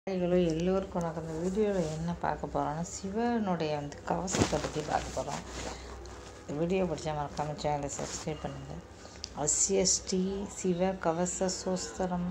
hello எல்லோருக்கும் வணக்கம் இந்த வீடியோவில் என்ன பார்க்க போகிறோம்னா சிவனுடைய வந்து கவசத்தை பற்றி பார்க்க போகிறோம் இந்த வீடியோ பிடிச்சா மறக்காம சேனலை சப்ஸ்கிரைப் பண்ணுங்கள் அஸ்ய ஸ்ரீ சிவ கவச சோஸ்தரம்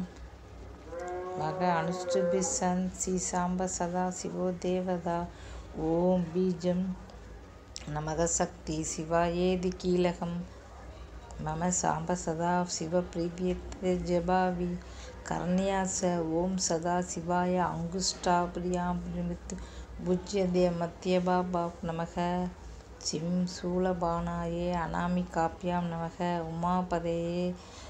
மக அனுஷ்டுபி சன் சி சாம்ப சதா சிவோ தேவதா ஓம் பீஜம் நமக சக்தி சிவாயேதி கீலகம் मम साम्ब सदा शिवप्रीत्यते जबावि कर्ण्यास ॐ सदा शिवाय अङ्गुष्ठाप्रियां निमित्त भुज्यते मत्यबाबा नमः सिं शूलबाणाये अनामिकाभ्यां नमः उमापदये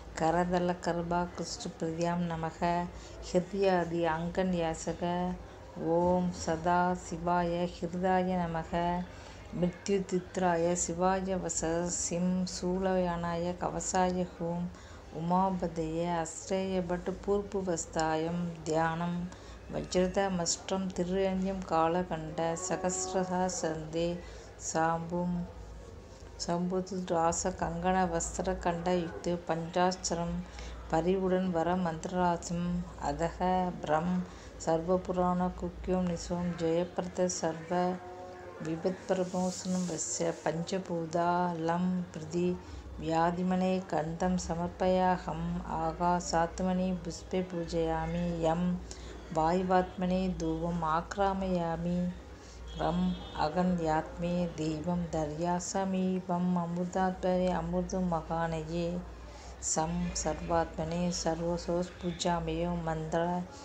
करदलकर्भाकृष्टप्रद्यां नमः हृदयादि अङ्कन्यासक ॐ सदा शिवाय हृदाय नमः மிருத்யுதித்ராய சிவாய வச சிம் சூலயானாய கவசாய ஹூம் உமாபதய அஸ்ரேய பட் பூர்ப்புவஸ்தாயம் தியானம் வஜ்ரதமஷ்டம் திருரண்யம் காலகண்ட சகசிரஹா சந்தே சாம்பும் சம்புது ராச கங்கண வஸ்திர கண்ட யுக்து பஞ்சாட்சரம் பரிவுடன் வர மந்திராசம் அதக பிரம் சர்வபுராண குக்கியம் நிசோம் ஜெயப்பிரத சர்வ विपत्प्रमोसनं वस्य पञ्चभूता लं प्रति व्याधिमने कन्दं समर्पयाहम् आकाशात्मनि पुष्पे पूजयामि यं वायुवात्मने धूपम् आक्रामयामि रम् अगन्यात्मे देवं दर्यासमीपम् अमृतात्मने अमृतमहानये सं सर्वात्मने सर्वसोस्पूजामयो मन्त्र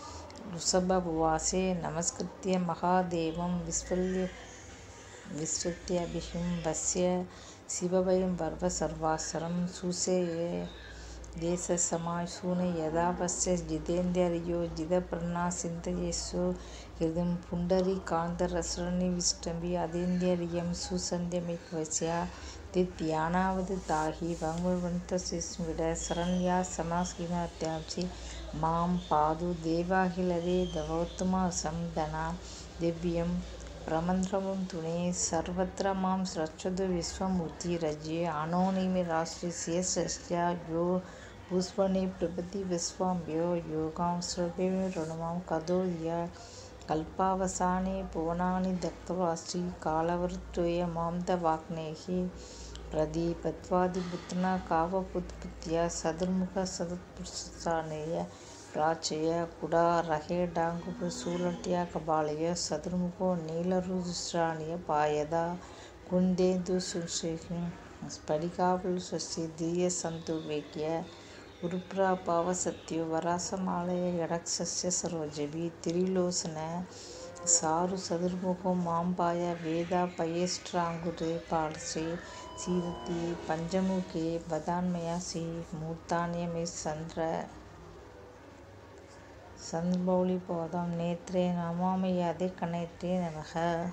ऋषभवासे नमस्कृत्य महादेवं विस्फल्य विश्रुत्यभिहिं वस्य शिवभयं पर्वसर्वासरं सुसेये देशसमाशून यदा वस्य जितेन्द्रियो जितप्रणा चिन्तयेषु हृदं पुण्डरीकान्तरसरणिविष्टम्बि अतीन्द्रियं सुसन्ध्यमिकवस्य தித்தியானாவது தாகி வங்குவந்தசிஸ்மிட சரண்யா சமாஸ்கிமத்யாம்சி மாம் பாது தேவாகிலதே தவோத்தமா சம்தனா திவ்யம் பிரமந்திரமும் துணே சர்வத்திர மாம் ரட்சது விஸ்வமூர்த்தி ரஜ்யே அனோனிமி ராஷ்டிரிய சஷ்யா யோ புஷ்பணி பிரபதி விஸ்வாம்பியோ யோகாம் ஸ்ரபேமி ருணமாம் கதோதியா கல்பாவசானே புவனானி தக்தவாஸ்ரீ காலவருத்துய மாம்த வாக்னேகி பிரதீபத்வாதிபுத்னா காவபுத்புத்திய சதுர்முக சதத்புருஷானேய प्राचय कुडा रहे डाङ्गुप सूलट्या कपालय सदुर्मुखो नीलरुद्राणीय पायदा कुन्देन्दु सुश्रीं स्फटिकापुलसस्य धीयसन्तुवेक्य उरुप्रापावसत्यो वरासमालय यडक्षस्य सरोजभि त्रिलोचन सारु सदुर्मुखो माम्बाय वेदा पयेष्ट्राङ्गुरे पार्श्वे सीदति पञ्चमुखे वदान्मयासि मूर्तान्यमे चन्द्र सन्मौलिपोदं नेत्रे नमामि यदि कनेत्रे नमः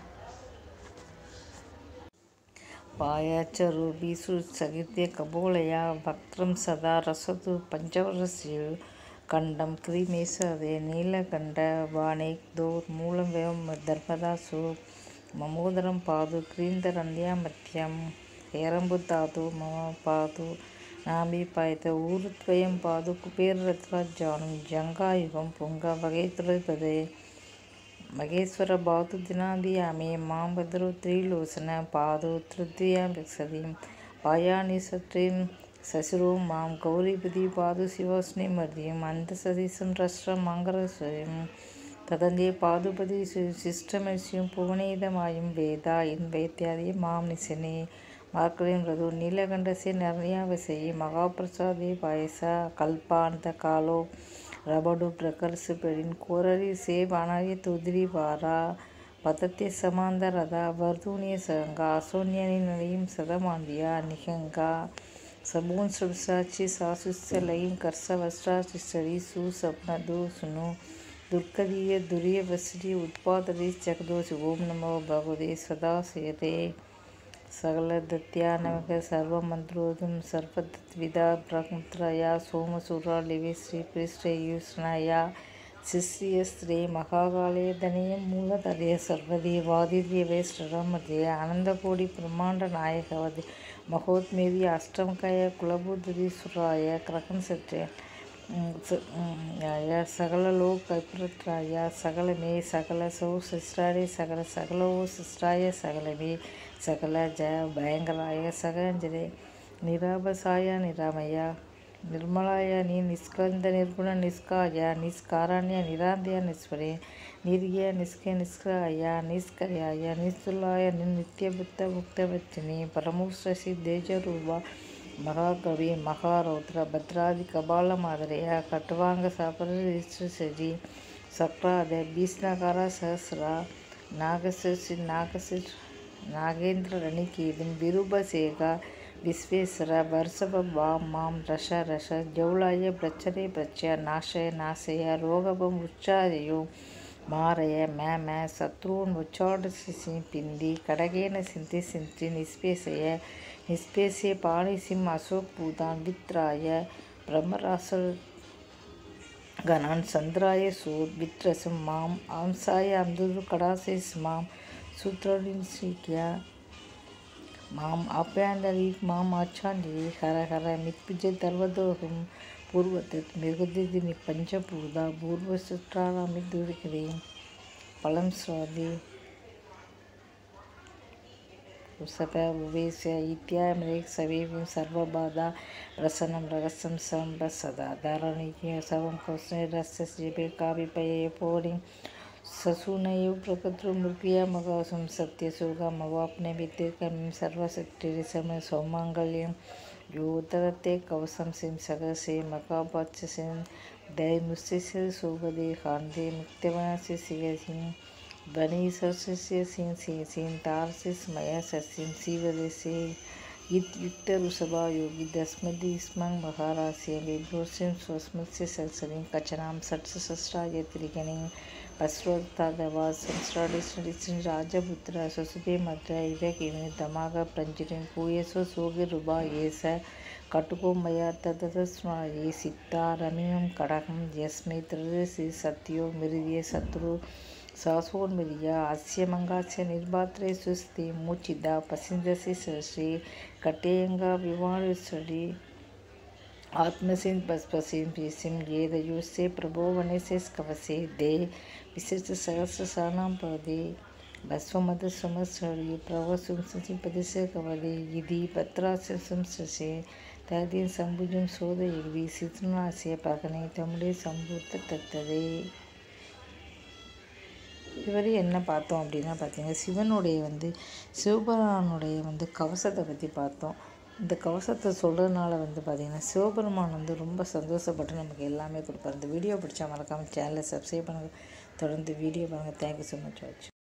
पायाचरूपी सुसहित्य कपोलया वक्त्रं सदा रसतु पञ्चवर्षस्य कण्डं क्रीमेशदे नीलकण्डवाणेक्दोर्मूलमेवं धर्मदासु ममोदरं पातु क्रीन्दरन्यामत्यं हेरम्बुधातु मम पातु नाभिपायत ऊरुद्वयं पादु कुबेररत्नजानं जङ्गायुगं पुङ्गवगेतुरपदे मगेश्वर पातु दिनादियामि मां भद्रो त्रिलोचन पादु तृतीयां विक्षतिं पायानि सत्रीं शशिरो मां गौरीपति पादु शिवस्निमर्दिम् अन्तसदीशं रष्ट्रमङ्गलस्वयं तदङ्गे पादुपति शिष्टमस्युं पुवनीतमायं वेदा इन्वैत्यादि मां निशने मार्कलिं रघु नीलकण्ठस्य निर्णयावसये महाप्रसादे पायस कल्पान्तकालो रबडु प्रकर्षपेडिन् कोररि सेवानाय तुद्रि वारा पतत्य समान्तरदा वर्धून्य सङ्गा असोन्यनिलयं सदमान्द्या निहङ्गा सबूंसुसाचि सासुस्यलयं कर्षवस्त्राचिष्टरि सुसप्नदो सुनु दुर्गदीय दुर्यवसरि उत्पादरे जगदोष ॐ नमो भगवते सदा सेते सकलदत्या नमः सर्वमन्त्रोदं सर्वदत्विदा ब्रह्मत्रया सोमसुरालिवे श्रीकृष्णयुष्णया शिष्यस्त्रे महाकाले धनियं मूलतदे सर्वदेवादिदेवे श्रमदे आनन्दकोटि ब्रह्माण्डनायकवदे महोत्मेदि अष्टमकय कुलबुद्धि सुराय क्रहंसत्रे या सकल लोक कल्पत्राय सकल मे सकल सौ सिस्टारे सकल सकलो सिस्टाय सकल मे सकल जय भयंकराय सकंजरे निराभसाय निरामय निर्मलाय नि निष्कंद निर्गुण निष्काय निष्काराण्य निरांध्य निस्वरे निर्गय निष्क निष्क्राय निष्कर्याय निस्तुलाय नित्यबुद्ध भुक्तवच्चने परमुश्रसि तेजरूपा ಮಹಾಕವಿ ಮಹಾರೌದ್ರ ಭದ್ರಾದಿ ಕಪಾಲ ಮಾದರಿಯ ಖಟ್ವಾಂಗ ಸಾಪರಿಶ್ರೀ ಸಕ್ರಾದ ಭೀಷ್ಣಕಾರ ಸಹಸ್ರ ನಾಗಶಿರ್ಷಿ ನಾಗಶಿರ್ ನಾಗೇಂದ್ರ ರಣೀಕೇದು ವಿರೂಪಸೇಗ ವಿಶ್ವೇಶ್ವರ ವರ್ಷಭ ಮಾಂ ರಸ ರಸ ಜೌಳಾಯ ಪ್ರಚರೆ ಪ್ರಚಯ ನಾಶಯ ನಾಶಯ ರೋಗಭಂ ಉಚ್ಚಾರಯೋ ಮಾರಯ ಮ್ಯಾ ಮ್ಯಾ ಶತ್ರುನ್ ಉಚ್ಚಾಡಿಸಿ ಪಿಂದಿ ಕಡಗೇನ ಸಿಂತಿ ಸಿಂತಿ ನಿಸ್ಪೇಸಯ निष्पेष्य पाणि सिंह अशोक भूतान वित्राय ब्रह्मरासर गणान् चन्द्राय सूर वित्रसं माम् अंसाय अम्दुरु कडासे मां सूत्रडिंसिक्या माम् आप्यान्दरी माम् आच्छान्दरी हर हर मित्पुज दर्वदोहं पूर्वतत् मिरुगदिनि पञ्चभूता पूर्वसुत्रारामिदुर्गिरीं फलं स्वादि उषप उवेश इत्यामृक् सवेवं सर्वबाधा प्रसन्नं रहस्यं सं सदा धारणीय सर्वं कौशलस्य काव्यपये पौरिं ससूनयो प्रकतृमृग्यमगासं सत्यसुगमवाप्ने विद्युत्कर्मीं सर्वशक्तिरिसम सौमाङ्गल्यं योतरते कवसं सिं सगसे मकापच्यसिं दैमुस्य सुगदे कान्ते मुक्तवनस्य सिगसिं ध्वनि सरस्य सिं सिं सिं तारसिस मया सस्यं सीवदसे युक्त ऋषभा योगी दस्मदि स्मं महारास्य विभ्रोस्यं स्वस्मस्य सत्सरिं कचनां षट्सहस्राय त्रिगणिं पश्रोत्तादवा संस्राडिस्रडिस्रिं राजपुत्र सुसुभे मद्र इरगिणि दमाग प्रञ्जरिं पूयसो सोगिरुबा येस कटुको मया तदस्माये सित्ता रमियं कडकं यस्मै त्रदसि सत्यो मिरिये शत्रु सासोन्मिलिया अस्य मङ्गास्य निर्मात्रे सुस्ति मूचिदा पसिन्दसि सरसि कटेयङ्गा विवाणुसरि आत्मसिं पस्पसिं पीसिं येदयुस्य प्रभोवनस्य कवसे दे विशिष्टसहस्रसानां पदे भस्वमदसमस्रडि प्रवसुं पदस्य कवदे इति पत्रास्य संससे தகுதியின் சம்புஜம் சோத எழுதி சித்னாசிய பகனை தம்முடைய சம்பூர்த்த தத்ததே இதுவரை என்ன பார்த்தோம் அப்படின்னா பார்த்தீங்கன்னா சிவனுடைய வந்து சிவபெருமானுடைய வந்து கவசத்தை பற்றி பார்த்தோம் இந்த கவசத்தை சொல்கிறதுனால வந்து பார்த்திங்கன்னா சிவபெருமான் வந்து ரொம்ப சந்தோஷப்பட்டு நமக்கு எல்லாமே கொடுப்பார் இந்த வீடியோ பிடிச்சா மறக்காமல் சேனலை சப்ஸ்கிரைப் பண்ணுங்கள் தொடர்ந்து வீடியோ பாருங்கள் தேங்க்யூ ஸோ மச் வாட்ச்